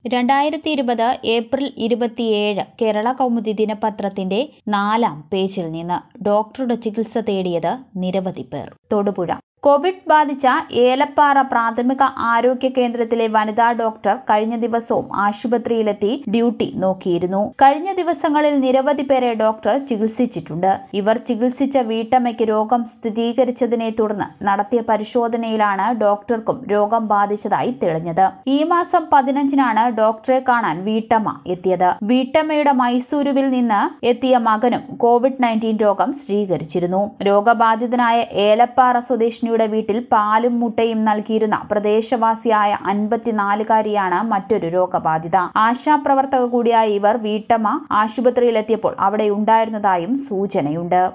രണ്ടായിരത്തി ഇരുപത് ഏപ്രിൽ ഇരുപത്തിയേഴ് കേരള കൗമുദി ദിനപത്രത്തിന്റെ നാലാം പേജിൽ നിന്ന് ഡോക്ടറുടെ ചികിത്സ തേടിയത് നിരവധി പേർ തൊടുപുഴ കോവിഡ് ബാധിച്ച ഏലപ്പാറ പ്രാഥമിക ആരോഗ്യ കേന്ദ്രത്തിലെ വനിതാ ഡോക്ടർ കഴിഞ്ഞ ദിവസവും ആശുപത്രിയിലെത്തി ഡ്യൂട്ടി നോക്കിയിരുന്നു കഴിഞ്ഞ ദിവസങ്ങളിൽ നിരവധി പേരെ ഡോക്ടർ ചികിത്സിച്ചിട്ടുണ്ട് ഇവർ ചികിത്സിച്ച വീട്ടമ്മയ്ക്ക് രോഗം സ്ഥിരീകരിച്ചതിനെ തുടർന്ന് നടത്തിയ പരിശോധനയിലാണ് ഡോക്ടർക്കും രോഗം ബാധിച്ചതായി തെളിഞ്ഞത് ഈ മാസം പതിനഞ്ചിനാണ് ഡോക്ടറെ കാണാൻ വീട്ടമ്മ എത്തിയത് വീട്ടമ്മയുടെ മൈസൂരുവിൽ നിന്ന് എത്തിയ മകനും കോവിഡ് നയൻറ്റീൻ രോഗം സ്ഥിരീകരിച്ചിരുന്നു രോഗബാധിതനായ ഏലപ്പാറ സ്വദേശിനിയുടെ വീട്ടിൽ പാലും മുട്ടയും നൽകിയിരുന്ന പ്രദേശവാസിയായ അൻപത്തിനാലുകാരിയാണ് മറ്റൊരു രോഗബാധിത ആശാപ്രവർത്തക കൂടിയായ ഇവർ വീട്ടമ്മ ആശുപത്രിയിലെത്തിയപ്പോൾ അവിടെ ഉണ്ടായിരുന്നതായും സൂചനയുണ്ട്